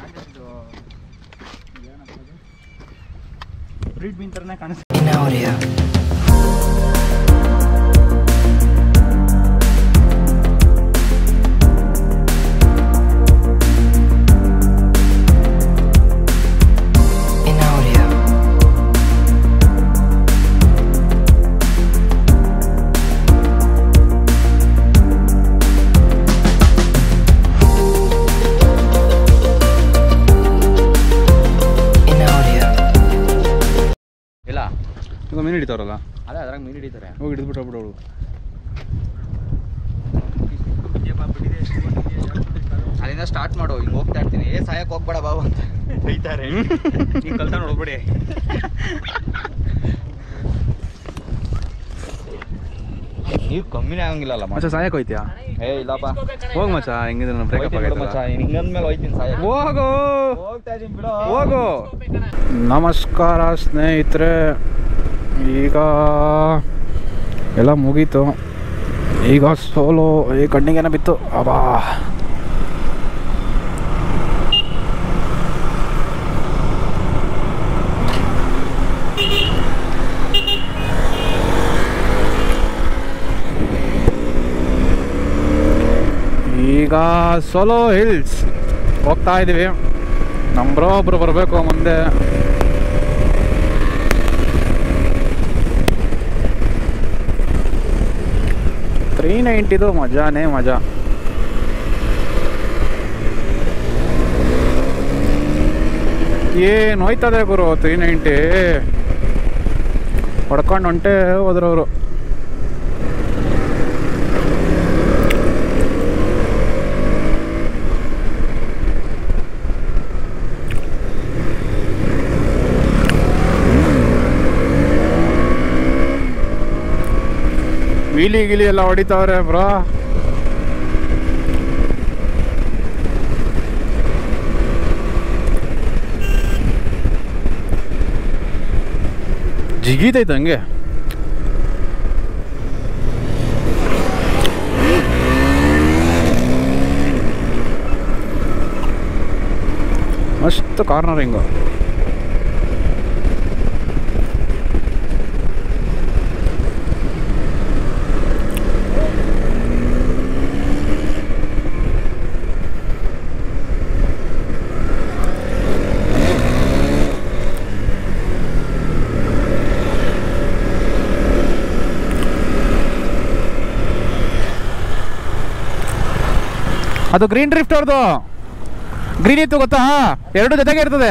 Bread ಮೀನ್ ಥರನೇ ಕಾಣಿಸ್ತು in audio. In audio. In audio. ಇಲ್ಲ ಈಗ ಮೀನು ಹಿಡಿತಾರಲ್ಲ ಅದೇ ಅದ್ರಾಗ ಮೀನು ಹಿಡಿತಾರೆ ಹೋಗಿ ಹಿಡಿದ್ಬಿಟ್ಟು ಹೋಗ್ಬಿಡೋಳು ಅಲ್ಲಿಂದ ಸ್ಟಾರ್ಟ್ ಮಾಡು ಹಿಂಗೆ ಹೋಗ್ತಾ ಇರ್ತೀನಿ ಏ ಸಾಯಕ್ಕೆ ಹೋಗ್ಬೇಡ ಬಾಬು ಅಂತ ಬೈತಾರೆ ನೀನು ಕಲ್ತ ನೋಡ್ಬಿಡಿ ನೀರು ಕಮ್ಮಿನೇ ಆಗಂಗಿಲ್ಲಲ್ಲ ಮಚ್ಚ ಸಾಯಕ್ಕೆ ಹೋಯ್ತ್ಯಾ ಏ ಇಲ್ಲಪ್ಪ ಹೋಗ್ ಮಚ್ಚ ಹೆಂಗಿದ್ರೆ ಬ್ರೇಕಪ್ ಹೋಗ್ತೀನಿ ಬಿಡು ಮಚ್ಚ, ಆಗೈತಲ್ಲ ಹಿಂಗಂದ್ಮೇಲೆ ಹೋಯ್ತೀನಿ ಸಾಯಕ್ಕೆ ಹೋಗು ಹೋಗ್ತಾ ಇದೀನಿ ಬಿಡು ಹೋಗು ನಮಸ್ಕಾರ ಸ್ನೇಹಿತರೆ ಈಗ ಎಲ್ಲ ಮುಗೀತು ಈಗ ಸೋಲು ಈ ಕಣ್ಣಿಗೇನ ಬಿತ್ತು ಅಬಾ ಈಗ ಸೋಲೋ ಹಿಲ್ಸ್ ಹೋಗ್ತಾ ಇದ್ದೀವಿ ನಮ್ಮ ಬ್ರೋ ಒಬ್ರು ಬರಬೇಕು ಮುಂದೆ ತ್ರೀ ನೈಂಟಿದು ಮಜಾನೇ ಮಜಾ ಏನು ಹೋಯ್ತದೆ ಗುರು ತ್ರೀ ನೈಂಟಿ ಹೊಡ್ಕೊಂಡು ಹೊಂಟೆ ಹೋದ್ರವರು ವೀಲಿ ಗಿಲಿ ಎಲ್ಲ ಹೊಡಿತಾವ್ರೆ ಬ್ರೋ ಜಿಗಿತೈತೆ ಹಂಗೆ ಮಸ್ತ್ ಕಾರ್ನರಿಂಗು ಅದು ಗ್ರೀನ್ ಡ್ರಿಫ್ಟ್ ಅವ್ರದ್ದು ಗ್ರೀನ್ ಇತ್ತು ಗೊತ್ತಾ ಎರಡು ಜೊತೆಗೆ ಇರ್ತದೆ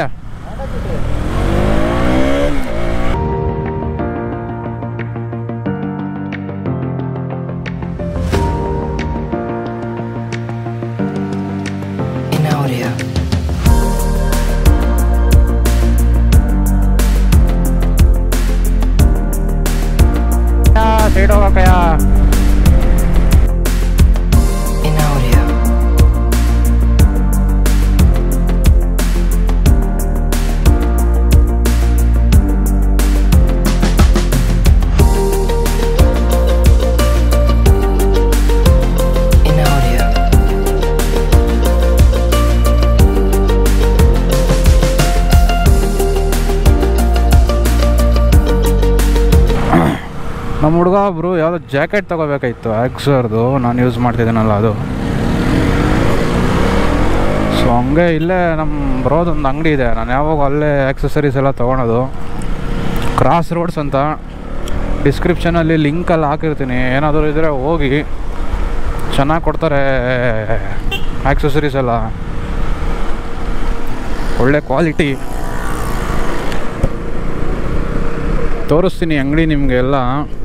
In audio. ಸೈಡ್ ಹೋಗಕ್ಕಯ್ಯ In audio. In audio. ನಮ್ಮ ಹುಡುಗ ಒಬ್ರು ಯಾವುದೋ ಜಾಕೆಟ್ ತಗೋಬೇಕಾಯ್ತು ಆಕ್ಸರ್ದು ನಾನು ಯೂಸ್ ಮಾಡ್ತಿದ್ದೀನಲ್ಲ ಅದು ಸೊ ಹಂಗೆ ಇಲ್ಲೇ ನಮ್ಮ ಬರೋದೊಂದು ಅಂಗಡಿ ಇದೆ ನಾನು ಯಾವಾಗ ಅಲ್ಲೇ ಆಕ್ಸೆಸರೀಸ್ ಎಲ್ಲ ತೊಗೊಳೋದು ಕ್ರಾಸ್ ರೋಡ್ಸ್ ಅಂತ ಡಿಸ್ಕ್ರಿಪ್ಷನಲ್ಲಿ ಲಿಂಕಲ್ಲಿ ಹಾಕಿರ್ತೀನಿ ಏನಾದರೂ ಇದ್ದರೆ ಹೋಗಿ ಚೆನ್ನಾಗಿ ಕೊಡ್ತಾರೆ ಆಕ್ಸೆಸರೀಸ್ ಎಲ್ಲ ಒಳ್ಳೆ ಕ್ವಾಲಿಟಿ ತೋರಿಸ್ತೀನಿ ಅಂಗಡಿ ನಿಮಗೆ ಎಲ್ಲ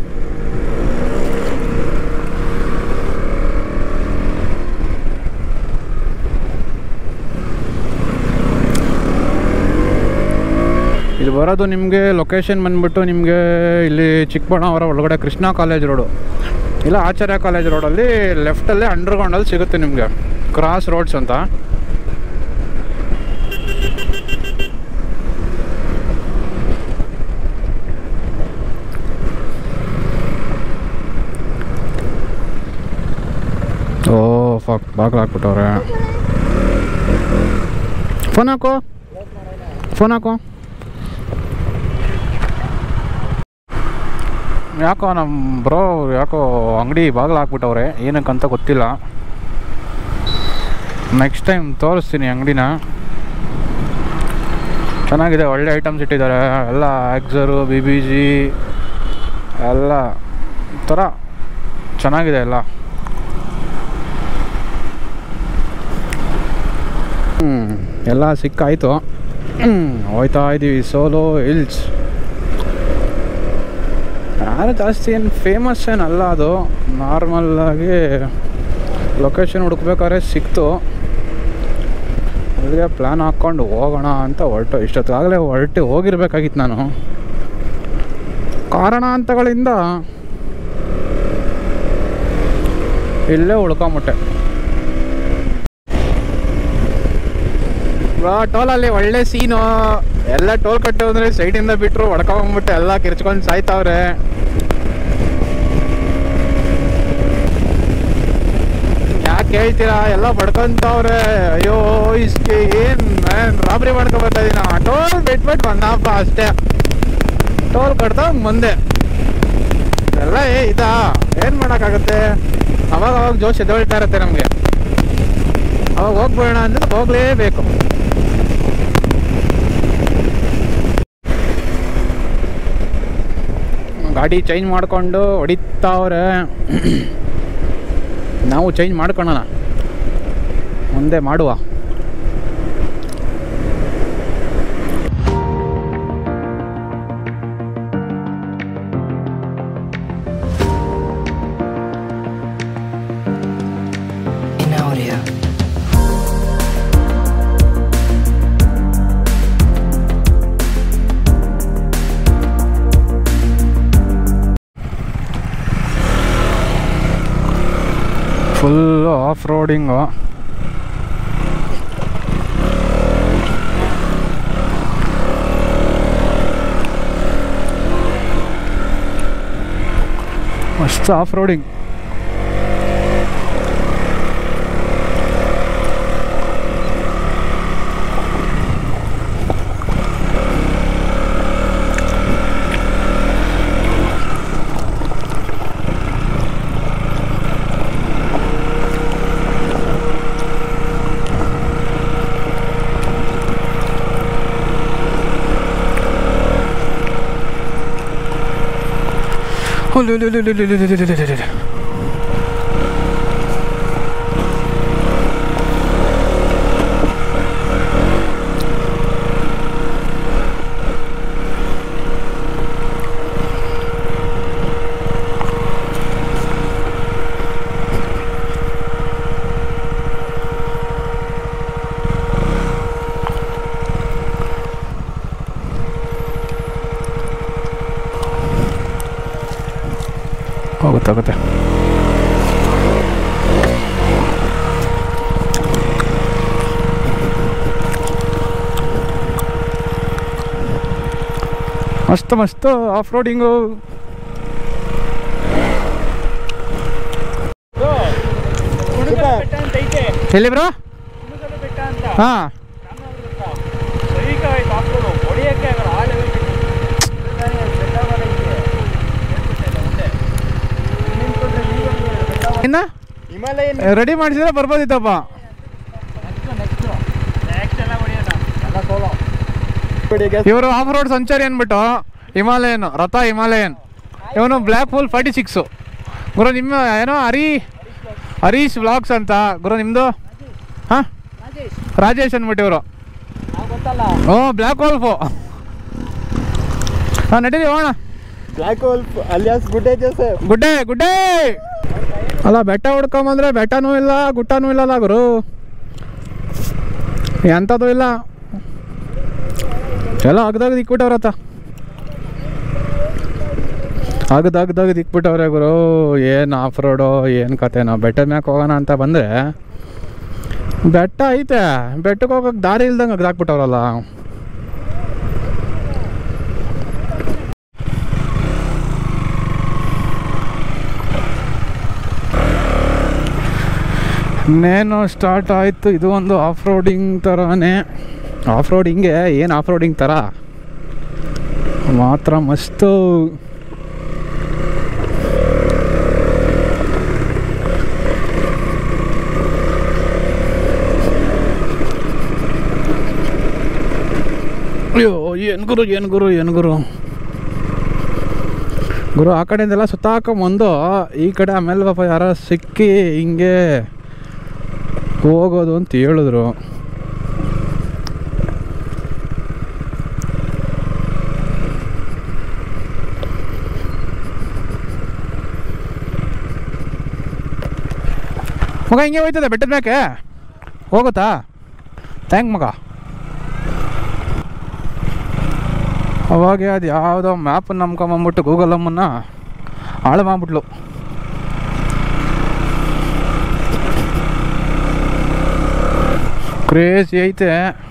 ಇಲ್ಲಿ ಬರೋದು ನಿಮಗೆ ಲೊಕೇಶನ್ ಬಂದ್ಬಿಟ್ಟು ನಿಮಗೆ ಇಲ್ಲಿ ಚಿಕ್ಕಬಳ್ಳಾಪುರ ಒಳಗಡೆ ಕೃಷ್ಣ ಕಾಲೇಜ್ ರೋಡು ಇಲ್ಲ ಆಚಾರ್ಯ ಕಾಲೇಜ್ ರೋಡಲ್ಲಿ ಲೆಫ್ಟಲ್ಲೇ ಅಂಡರ್ಗ್ರೌಂಡಲ್ಲಿ ಸಿಗುತ್ತೆ ನಿಮಗೆ ಕ್ರಾಸ್ ರೋಡ್ಸ್ ಅಂತ ಓ ಫಕ್ ಬಾಗ್ಲು ಹಾಕ್ಬಿಟ್ಟವ್ರೆ ಫೋನ್ ಹಾಕೋ ಫೋನ್ ಹಾಕೋ ಯಾಕೋ ನಮ್ಮ ಬ್ರೋ ಯಾಕೋ ಅಂಗಡಿ ಬಾಗಿಲು ಹಾಕ್ಬಿಟ್ಟವ್ರೆ ಏನಕ್ಕಂತ ಗೊತ್ತಿಲ್ಲ ನೆಕ್ಸ್ಟ್ ಟೈಮ್ ತೋರಿಸ್ತೀನಿ ಅಂಗಡಿನ ಚೆನ್ನಾಗಿದೆ ಒಳ್ಳೆ ಐಟಮ್ಸ್ ಇಟ್ಟಿದ್ದಾರೆ ಎಲ್ಲ ಆಕ್ಸರು ಬಿ ಬಿ ಜಿ ಎಲ್ಲ ಥರ ಚೆನ್ನಾಗಿದೆ ಎಲ್ಲ ಹ್ಞೂ ಎಲ್ಲ ಸಿಕ್ಕಾಯಿತು ಹ್ಞೂ ಹೋಯ್ತಾ ಇದ್ದೀವಿ ಸೋಲೋ ಹಿಲ್ಸ್ ಯಾರು ಜಾಸ್ತಿ ಏನು ಫೇಮಸ್ ಏನಲ್ಲ ಅದು ನಾರ್ಮಲ್ಲಾಗಿ ಲೊಕೇಶನ್ ಹುಡುಕ್ಬೇಕಾದ್ರೆ ಸಿಕ್ತು ಅಲ್ಲಿಗೆ ಪ್ಲ್ಯಾನ್ ಹಾಕ್ಕೊಂಡು ಹೋಗೋಣ ಅಂತ ಹೊರಟು ಇಷ್ಟೊತ್ತಾಗಲೇ ಹೊರಟು ಹೋಗಿರ್ಬೇಕಾಗಿತ್ತು ನಾನು ಕಾರಣಾಂತಗಳಿಂದ ಇಲ್ಲೇ ಉಳ್ಕೊಂಬಿಟ್ಟೆ ಟೋಲಲ್ಲಿ ಒಳ್ಳೆ ಸೀನು ಎಲ್ಲ ಟೋಲ್ ಕಟ್ಟು ಅಂದ್ರೆ ಸೈಡಿಂದ ಬಿಟ್ಟರು ಹೊಡ್ಕೊಂಬಿಟ್ಟು ಎಲ್ಲ ಕಿರ್ಚ್ಕೊಂಡು ಸಾಯ್ತಾವ್ರೆ ಯಾಕೆ ಹೇಳ್ತೀರಾ ಎಲ್ಲ ಬಡ್ಕೊಂತವ್ರೆ ಅಯ್ಯೋ ಇಸ್ಕೆ ಏನ್ ಮ್ಯಾನ್ ರಾಬ್ರಿ ಮಾಡ್ಕೊ ಬರ್ತಾ ಇದೀನ ಟೋಲ್ ಬಿಟ್ಬಿಟ್ಟು ಬಂದಪ್ಪ ಅಷ್ಟೇ ಟೋಲ್ ಕಟ್ದ ಮುಂದೆ ಎಲ್ಲ ಏ ಇದಾ ಏನ್ ಮಾಡಕ್ಕಾಗತ್ತೆ ಅವಾಗ ಅವಾಗ ಜೋಶ್ ಎದ್ದೇಳ್ತಾ ಇರತ್ತೆ ನಮಗೆ ಅವಾಗ ಹೋಗ್ಬೇಡ ಅಂದ್ರೆ ಹೋಗ್ಲೇಬೇಕು ಗಾಡಿ ಚೇಂಜ್ ಮಾಡಿಕೊಂಡು ಹೊಡಿತಾವ್ರೆ ನಾವು ಚೇಂಜ್ ಮಾಡ್ಕೊಳ್ಳೋಣ ಮುಂದೆ ಮಾಡುವ in audio. Full off roading ಮಸ್ತ್ ಆಫ್ ರೋಡಿಂಗ್ ಹೋಗುತ್ತೆ ಮಸ್ತ್ ಮಸ್ತ್ ಆಫ್ ರೋಡಿಂಗು ಎಲ್ಲಿ ಬ್ರೋ ಹಾಂ ಇನ್ನ ಹಿಮಾಲಯನ್ ರೆಡಿ ಮಾಡಿಸಿದ್ರೆ ಬರ್ಬೋದಿತ್ತಪ್ಪ ಇವರು ಆಫ್ ರೋಡ್ ಸಂಚಾರಿ ಅಂದ್ಬಿಟ್ಟು ಹಿಮಾಲಯನ್ ರಥ ಹಿಮಾಲಯನ್ ಇವನು ಬ್ಲ್ಯಾಕ್ ಹೋಲ್ ಫಾರ್ಟಿ ಸಿಕ್ಸು ಗುರು ನಿಮ್ಮ ಏನೋ ಹರಿ ಹರೀಶ್ ವ್ಲಾಗ್ಸ್ ಅಂತ ಗುರು ನಿಮ್ಮದು ಹಾಂ ರಾಜೇಶ್ ಅಂದ್ಬಿಟ್ಟು ಇವರು ಓ ಬ್ಲ್ಯಾಕ್ ಹೋಲ್ಫು ಹಾಂ ನಡೀರಿ ಹೋಗೋಣ ಬ್ಲ್ಯಾಕ್ ಹೋಲ್ ಅಲಿಯಾಸ್ ಗುಡ್ಡೆ ಜೋಸೆಫ್ ಗುಡ್ಡೆ ಗುಡ್ಡೆ ಅಲ್ಲ ಬೆಟ್ಟ ಹೊಡ್ಕೊಂಬಂದ್ರೆ ಬೆಟ್ಟನೂ ಇಲ್ಲ ಗುಟ್ಟನೂ ಇಲ್ಲಲ್ಲ ಗುರು ಎಂಥದ್ದು ಇಲ್ಲ ಎಲ್ಲ ಅಗ್ದಾಗ ಇಕ್ಬಿಟ್ಟವ್ರತ್ತ ಅಗ್ದು ಅಗ್ದಾಗ ಇಕ್ಬಿಟ್ಟವ್ರೆ ಗುರು ಏನು ಆಫ್ ರೋಡು ಏನು ಕತೆನೋ ಬೆಟ್ಟದ ಮ್ಯಾಕೆ ಹೋಗೋಣ ಅಂತ ಬಂದರೆ ಬೆಟ್ಟ ಐತೆ ಬೆಟ್ಟಕ್ಕೆ ಹೋಗೋಕೆ ದಾರಿ ಇಲ್ದಂಗೆ ಅಗ್ದಾಕ್ಬಿಟ್ಟವ್ರಲ್ಲ ಇನ್ನೇನು ಸ್ಟಾರ್ಟ್ ಆಯಿತು ಇದು ಒಂದು ಆಫ್ ರೋಡಿಂಗ್ ಥರನೇ ಆಫ್ ರೋಡ್ ಹಿಂಗೆ ಏನು ಆಫ್ ರೋಡಿಂಗ್ ಥರ ಮಾತ್ರ ಮಸ್ತು ಅಯ್ಯೋ ಏನು ಗುರು ಏನು ಗುರು ಏನು ಗುರು ಗುರು ಆ ಕಡೆಯಿಂದೆಲ್ಲ ಸುತ್ತಾಕೊಂಬಂದು ಈ ಕಡೆ ಆಮೇಲೆ ಪಾಪ ಯಾರೋ ಸಿಕ್ಕಿ ಹಿಂಗೆ ಹೋಗೋದು ಅಂತ ಹೇಳಿದ್ರು ಮಗ ಹಿಂಗೆ ಹೋಯ್ತದೆ ಬೆಟ್ಟದ ಮ್ಯಾಕೆ ಹೋಗುತ್ತಾ ಥ್ಯಾಂಕ್ ಮಗ ಅವಾಗ ಅದು ಯಾವುದೋ ಮ್ಯಾಪ್ ನಂಬ್ಕೊಂಬಂದ್ಬಿಟ್ಟು ಗೂಗಲ್ ಅಮ್ಮನ್ನ ಹಾಳು ಮಾಡ್ಬಿಟ್ಲು ಕ್ರೇಜಿ ಐತೆ